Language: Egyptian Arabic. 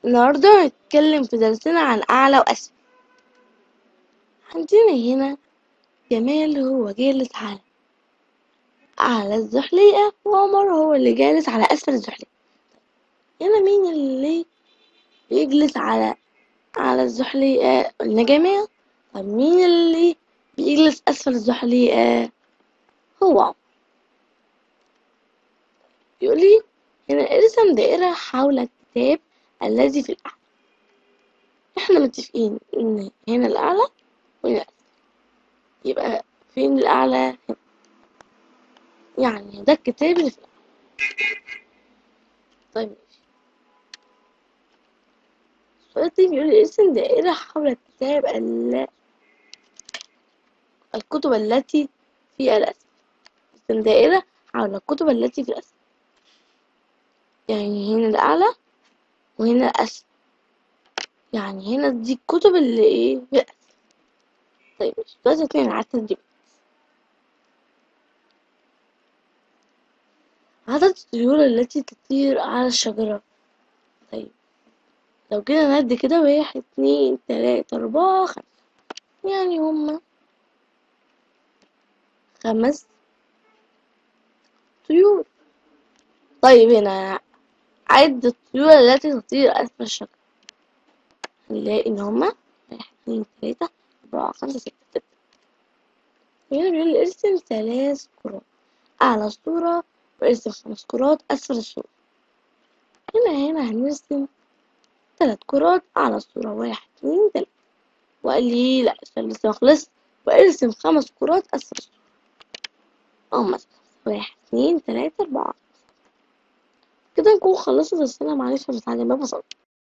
النهاردة هنتكلم في درسنا عن أعلى وأسفل عندنا هنا جمال هو جالس على أعلى الزحليقة وعمر هو اللي جالس على أسفل الزحليقة هنا مين اللي بيجلس على على الزحليقة قلنا جمال طب مين اللي بيجلس أسفل الزحليقة هو عمر بيقول لي هنا ارسم دائرة حول الكتاب الذي في الأعلى احنا متفقين ان هنا الأعلى وهنا الأسفل يبقى فين الأعلى هنا يعني ده الكتاب اللي في الأعلى طيب ماشي السؤال التاني بيقول لي ارسم دائرة حول الكتاب ال... الكتب التي في الأسفل ارسم دائرة حول الكتب التي في الأسفل يعني هنا الأعلى وهنا الأسفل يعني هنا دي الكتب اللي ايه في الأسفل طيب ماشي دلوقتي هتلاقي على التدريب عدد الطيور التي تطير على الشجرة طيب لو جينا نعد كده واحد اتنين تلاتة أربعة خمسة يعني هما خمس طيور طيب هنا عد الطيور التي تطير أسفل الشجرة هنلاقي إن هما واحد اتنين تلاتة أربعة خمسة ستة ستة هنا بيقول لي ارسم ثلاث كرات أعلى الصورة وارسم خمس كرات أسفل الصورة هنا هنا هنرسم ثلاث كرات أعلى الصورة واحد اتنين تلاتة وقال لي لأ عشان لسه مخلص وارسم خمس كرات أسفل الصورة أهو مثلا واحد اتنين تلاتة أربعة كده نكون خلصنا درسنا معلش بس على ببساطة